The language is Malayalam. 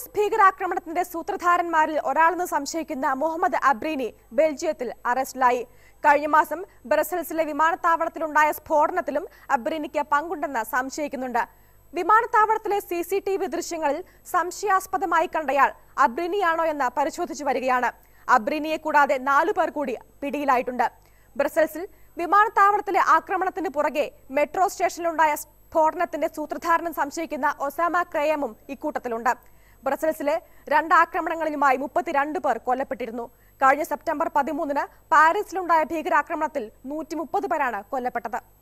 പാരീസ് ഭീകരാക്രമണത്തിന്റെ സൂത്രധാരന്മാരിൽ ഒരാളെന്ന് സംശയിക്കുന്ന മുഹമ്മദ് അബ്രീനി ബെൽജിയത്തിൽ അറസ്റ്റിലായി കഴിഞ്ഞ മാസം ബ്രസൽസിലെ വിമാനത്താവളത്തിലുണ്ടായ സ്ഫോടനത്തിലും അബ്രീനിക്ക് പങ്കുണ്ടെന്ന് സംശയിക്കുന്നുണ്ട് വിമാനത്താവളത്തിലെ സി സി ടി വി ദൃശ്യങ്ങളിൽ സംശയാസ്പദമായി കണ്ടയാൾ അബ്രീനിയാണോ എന്ന് പരിശോധിച്ചു വരികയാണ് അബ്രീനിയെ കൂടാതെ നാലു പേർ കൂടി പിടിയിലായിട്ടുണ്ട് ബ്രസൽസിൽ വിമാനത്താവളത്തിലെ ആക്രമണത്തിന് പുറകെ മെട്രോ സ്റ്റേഷനിലുണ്ടായ സ്ഫോടനത്തിന്റെ സൂത്രധാരനം സംശയിക്കുന്ന ഒസാമ ക്രേയമും ഇക്കൂട്ടത്തിലുണ്ട് ബ്രസൽസിലെ രണ്ട് ആക്രമണങ്ങളിലുമായി മുപ്പത്തിരണ്ട് പേർ കൊല്ലപ്പെട്ടിരുന്നു കഴിഞ്ഞ സെപ്റ്റംബർ പതിമൂന്നിന് പാരീസിലുണ്ടായ ഭീകരാക്രമണത്തിൽ നൂറ്റി മുപ്പത് പേരാണ് കൊല്ലപ്പെട്ടത്